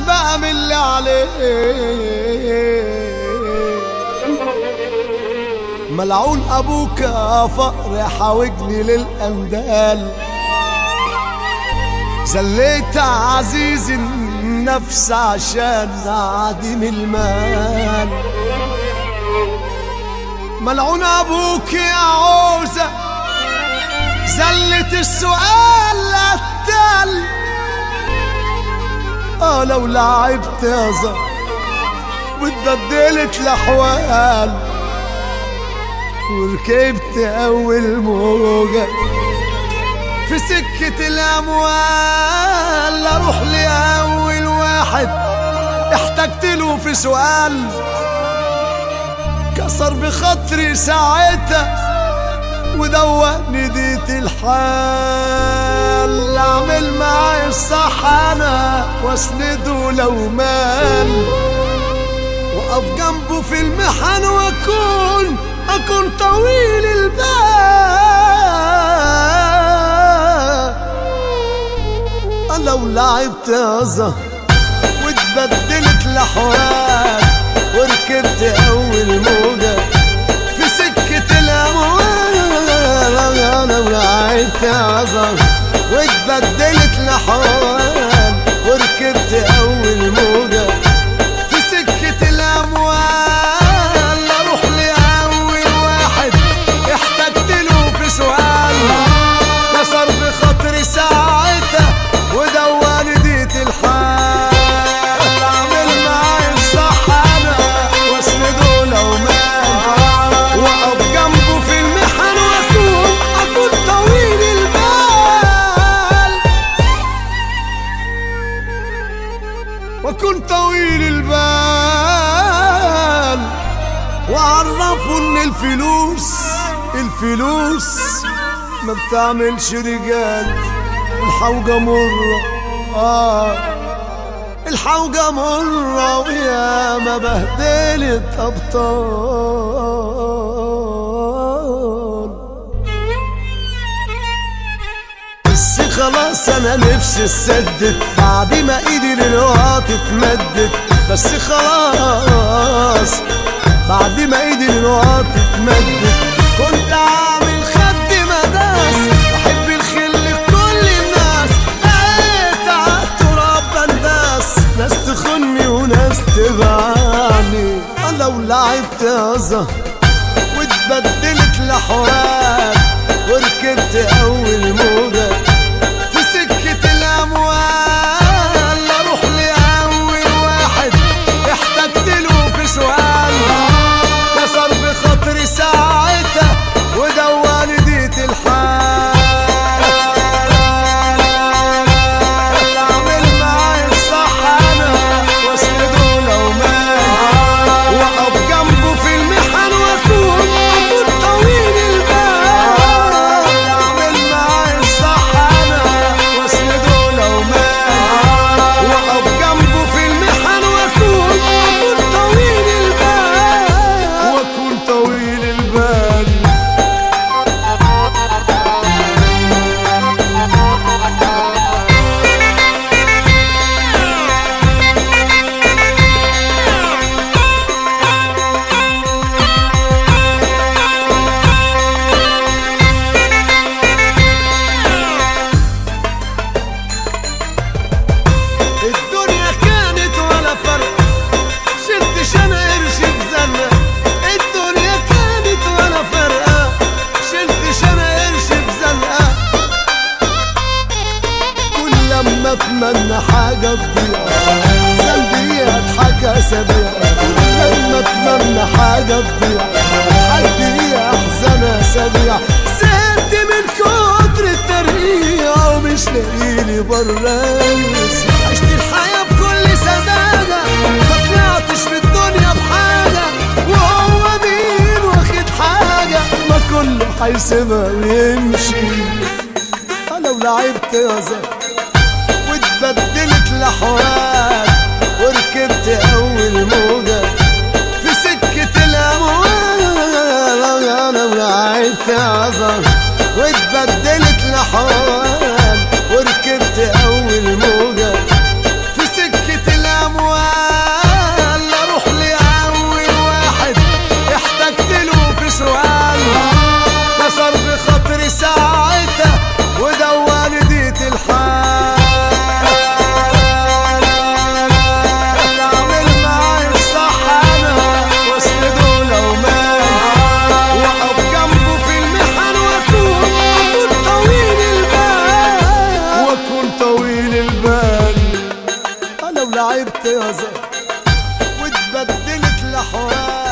بعمل اللي عليه ملعون ابوك يا فقر حاوجني للاندال زليت عزيز النفس عشان عديم المال ملعون ابوك يا عوزة زلت السؤال للتل اه لو لعبت يا زهر واتبدلت الاحوال وركبت اول موجة في سكة الاموال اروح لاول واحد احتجت له في سؤال كسر بخاطري ساعتها ودوقني ديت الحال اعمل معاي الصح انا واسنده لو مال واقف جنبه في المحن واكون اكون طويل البال لو لعبت يا زهر واتبدلت الاحوال وركبت اول موجة في سكة الاموال انا ولعبت يا زهر واتبدلت الاحوال وركبت اول موجة في سكة الاموال اروح لاول واحد احتجت له في سؤال كسر بخاطري ساعتها ودواني ديت الحال اعمل معاي الصح انا واسنده لو مات واقف جنبه في المحن واكون اكون طويل البال واكون طويل البال وعرفوا ان الفلوس الفلوس ما بتعملش رجال الحوجة مرة آه الحوجة مرة ويا ما بهدلت أبطال بس خلاص أنا نفسي اتسدد بعد ما إيدي للوقت اتمدت بس خلاص بعد ما إيدي للوقت اتمدت كنت عامل خد مداس بحب الخل لكل الناس لقيت عالتراب بنداس ناس تخني وناس تبعني لو لعبت يا زهر واتبدلت الاحوال وركبت اول موجة في سكة الاموال اروح لاول واحد احتجت له في سؤال كسر بخاطري ساعتها ودواني ديت الحال اعمل معاي الصح انا واسنده لو مات واقف جنبه في المحن واكون اكون طويل البال اعمل معاي الصح انا واسنده لو مات واقف جنبه في المحن واكون اكون طويل البال واكون طويل البال الدنيا كانت ولا فرق شلتش انا قرش في زنة الدنيا كانت ولا فرقة شلتش انا قرش في زنقة كل لما اتمنى حاجة تضيع قلبي اضحك اسابيع كل لما اتمنى حاجة تضيع حد احزن اسابيع زهقت من كتر الترقيع ومش لاقيلي برانس عشت الحياة بكل سذاجة ما طلعتش في الدنيا بحاجة وهو مين واخد حاجة ما كله هيسيبها ويمشي لو لعبت يا زهر واتبدلت الاحوال وركبت اول موجة في سكة الاموال انا ولعبت يا زهر واتبدلت الاحوال وركبت اول موجة في سكة الاموال طيازة واتبدلت لحوال